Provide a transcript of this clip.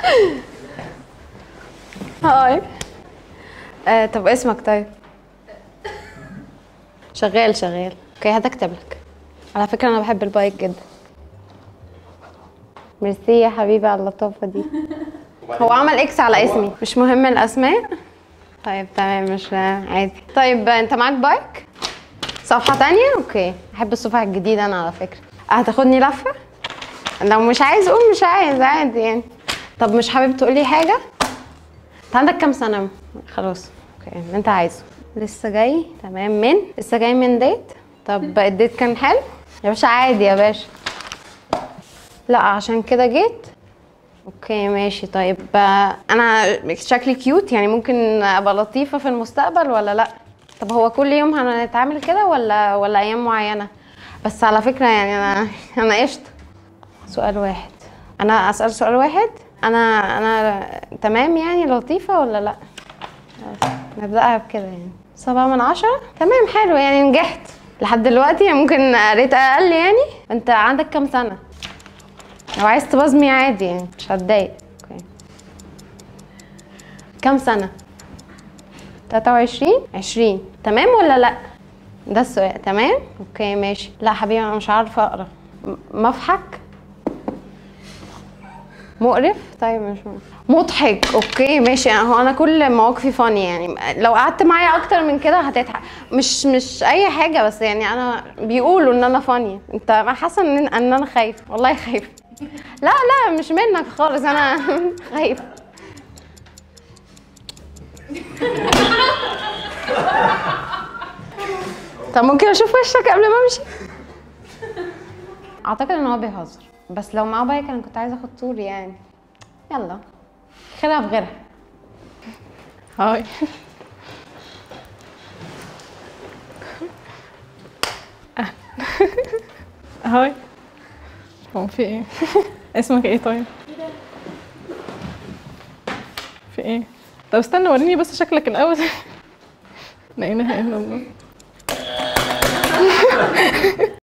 هاي آه طب اسمك طيب شغال شغال اوكي هتكتب لك على فكرة انا بحب البايك جدا ميرسي يا حبيبي على اللطافة دي هو عمل اكس على اسمي مش مهم الاسماء طيب تمام مش عادي طيب انت معاك بايك صفحة تانية اوكي احب الصفحة الجديدة انا على فكرة هتاخدني لفة لو مش عايز قول مش عايز عادي يعني طب مش حابب تقولي حاجة انت عندك كام سنة خلاص اوكي اللي انت عايزه لسه جاي تمام من لسه جاي من ديت طب الديت كان حلو يا باشا عادي يا باشا لا عشان كده جيت اوكي ماشي طيب آه، انا شكلي كيوت يعني ممكن ابقى لطيفة في المستقبل ولا لا طب هو كل يوم هنتعامل كده ولا ولا ايام معينة بس على فكرة يعني انا انا قشطة سؤال واحد انا اسال سؤال واحد انا انا تمام يعني لطيفه ولا لا خلاص، نبداها بكده يعني سبعة من عشرة تمام حلو يعني نجحت لحد دلوقتي يعني ممكن ريت اقل يعني انت عندك كام سنه لو عايز تبصمي عادي يعني مش هتضايق اوكي كام سنه 23 20 تمام ولا لا ده السؤال تمام اوكي ماشي لا حبيبي انا مش عارفه اقرا م- مضحك مقرف طيب مش مقرف. مضحك اوكي ماشي هو انا كل مواقفي فاني يعني لو قعدت معايا اكتر من كده هتضحك مش مش اي حاجه بس يعني انا بيقولوا ان انا فاني انت أنا حاسه ان ان انا خايفه والله خايفه لا لا مش منك خالص انا خايفه طب ممكن اشوف وشك قبل ما امشي اعتقد ان هو بيهزر بس لو معاه بايك انا كنت عايزه اخد طول يعني يلا خيرها بغيرها هاي أهلا. هاي هو في ايه اسمك ايه طيب في ايه طب استنى وريني بس شكلك الاول لا اله الا الله